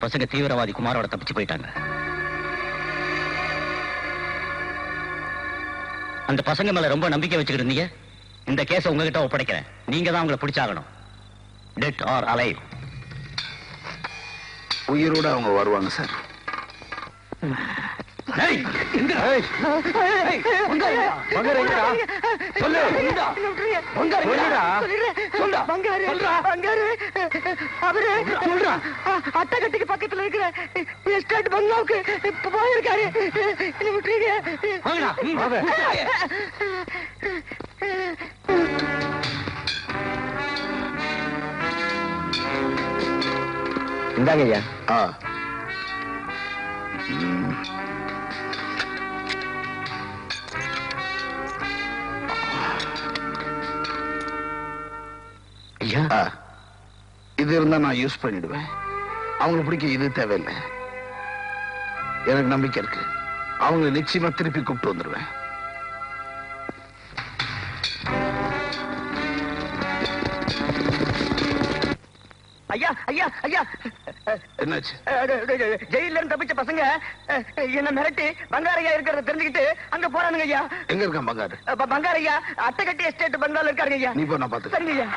பசங்க தீவிரவாதி குமாரோட தப்பிச்சு போயிட்டாங்க அந்த பசங்க மேல ரொம்ப நம்பிக்கை வச்சுக்கிட்டு இருந்தீங்க இந்த கேஸை உங்ககிட்ட ஒப்படைக்கிறேன் நீங்க தான் அவங்கள பிடிச்சாகணும் டெட் ஆர் அலைவ் உயிரோட அவங்க வருவாங்க சார் அட்டகட்டுக்கு பக்கத்துல இருக்கிற எஸ்டேட் பங்களாவுக்கு இப்ப போயிருக்காரு என்ன விட்டுறீங்க இந்தாங்க ஐயா ஆ ஐயா ஆ. இது இருந்தா நான் யூஸ் பண்ணிடுவேன் அவங்களை பிடிக்க இது தேவையில்லை எனக்கு நம்பிக்கை இருக்கு அவங்க நிச்சயமா திருப்பி கூப்பிட்டு வந்துடுவேன் ஐயா ஐயா ஐயா என்னாச்சு ஜெயில இருந்து தப்பிச்ச பசங்க அஹ், என்ன மிரட்டி பங்காரையா இருக்கிறத தெரிஞ்சுக்கிட்டு அங்க போறானுங்க ஐயா எங்க இருக்கான் பங்காரு அப்ப பங்காரையா அட்டைக்கட்டி எஸ்டேட் பங்களால இருக்காருங்க ஐயா நீ போ நான் பாத்து சரிங்க ஐயா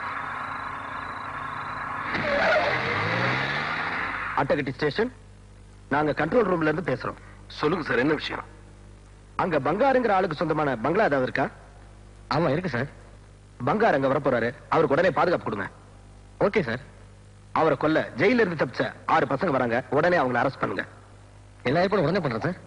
அட்டகட்டி ஸ்டேஷன் நாங்க கண்ட்ரோல் ரூம்ல இருந்து பேசுறோம் சொல்லுங்க சார் என்ன விஷயம் அங்க பங்காருங்கிற ஆளுக்கு சொந்தமான பங்களா ஏதாவது இருக்கா ஆமா இருக்கு சார் பங்கார் அங்க வரப்போறாரு அவருக்கு உடனே பாதுகாப்பு கொடுங்க ஓகே சார் அவரை கொல்ல ஜெயில இருந்து தப்பிச்ச ஆறு பசங்க வராங்க உடனே அவங்களை அரெஸ்ட் பண்ணுங்க எல்லா ஏற்பாடும் உடனே பண்றேன் சார்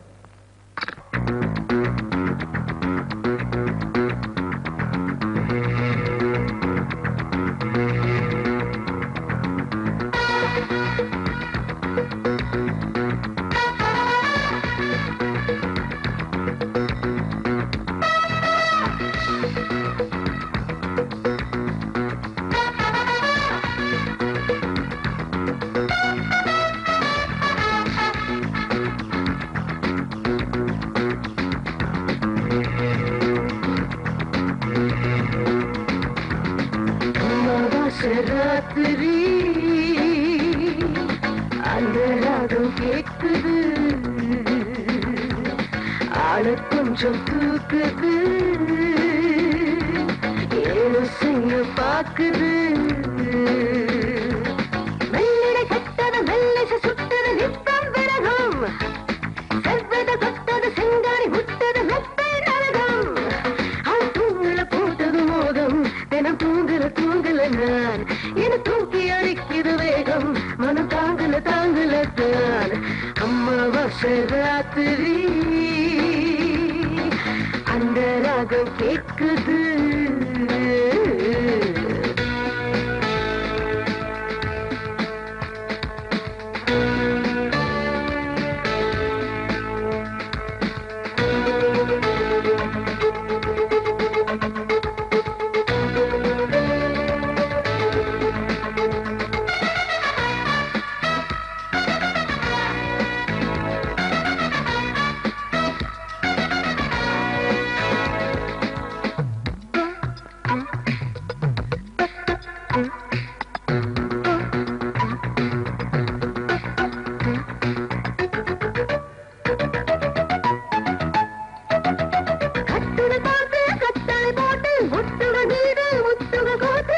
ராத்திரி அந்த ராகம் கேட்குது ஆள கொஞ்சம் தூக்குது ஏதோ செய்ய பாக்குது மெல்லடை கட்டது மெல்லிச சுட்டது நித்தம் விரகம் செவ்வது கொத்தது செங்காரி முட்டது மெத்தை நரகம் அவள் தூங்கல போட்டது மோகம் தினம் தூங்கல தூங்கல நான் என தூக்கி அடிக்குது வேகம் மனம் தாங்கல தாங்கல தான் அம்மாவாசை ராத்திரி அந்த ராகம் கேட்குது கட்டுன பார்த்து கட்டாய் போட்டு முட்டுக வீடு முட்டுக கோட்டு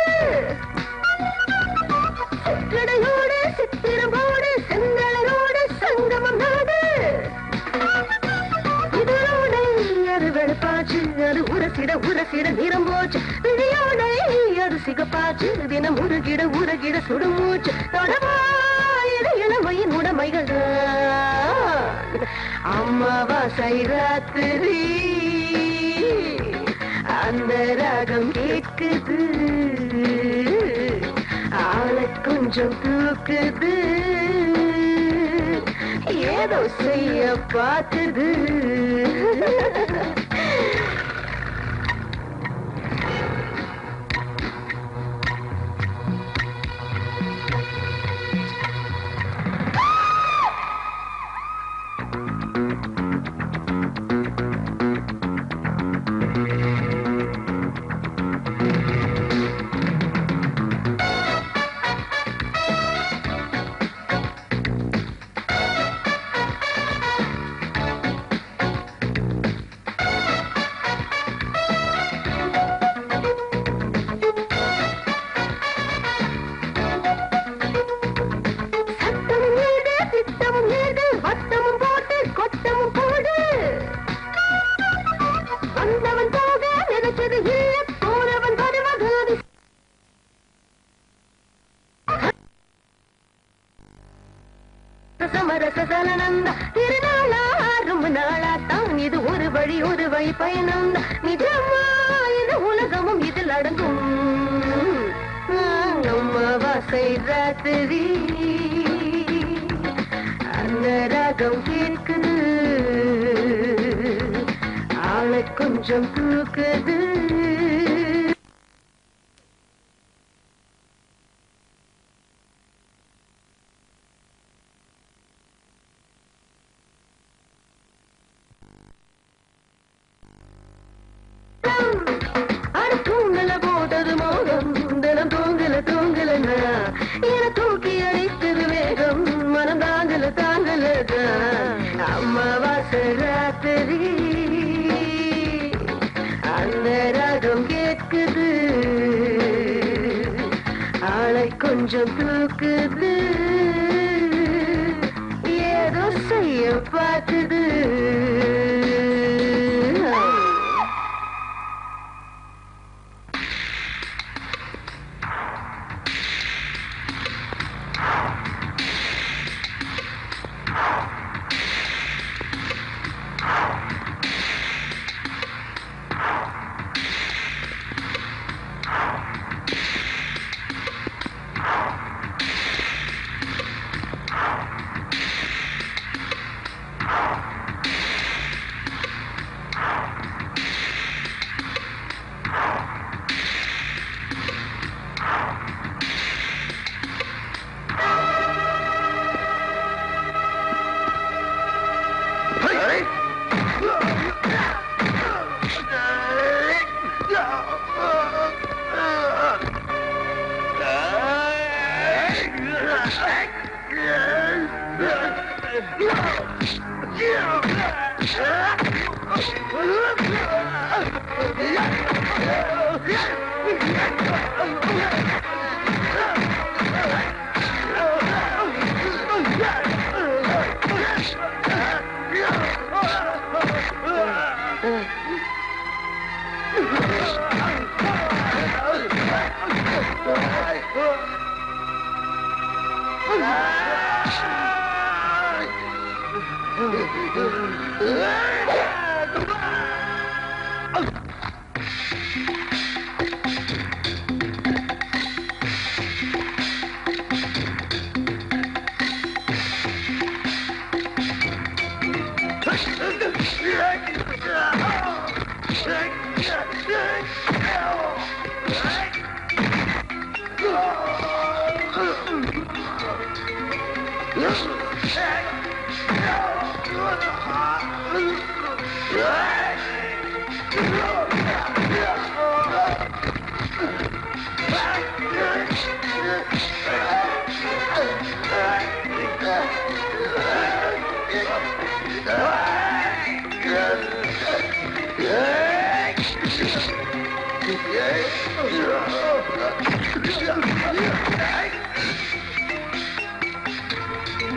சிற்றடையோடு சித்திரமோடு செந்தளரோடு சங்கமம் நாடு இதனோடை அது வெளுப்பாச்சு அது உரசிட உரசிட நிறம் போச்சு விழியோடை அது சிகப்பாச்சு தினம் உருகிட உருகிட சுடுமூச்சு தொடவா இது இளமையின் உடமைகள் அம்மாவாசை ராத்திரி அந்த ராகம் கேட்குது ஆளை கொஞ்சம் தூக்குது ஏதோ செய்ய பார்க்குது சமரச சலனந்த திருநாளா ரொம்ப நாளா தான் இது ஒரு வழி ஒரு வழி பயணம் நிஜமா இது உலகமும் இதில் அடங்கும் அம்மாவாசை ராத்திரி அந்த ராகம் கேட்குது ஆளை கொஞ்சம் தூக்குது அட தூங்கல போட்டது மோகம் தினம் தூங்கல தூங்கல என தூக்கி அடித்தது வேகம் மனம் தாங்கல தாங்கல அம்மாவாசை ராத்திரி அந்த ராகம் கேட்குது ஆளை கொஞ்சம் தூக்குது ஏதோ செய்ய பார்க்குது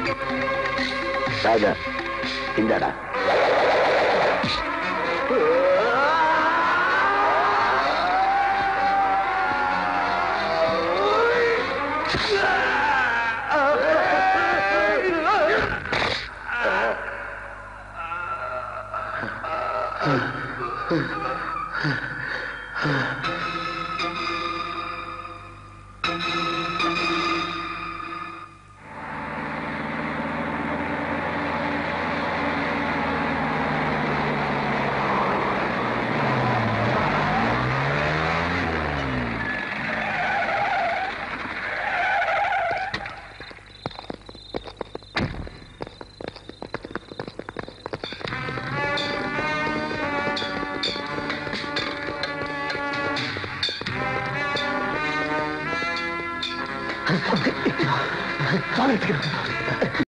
ராஜா இந்தாடா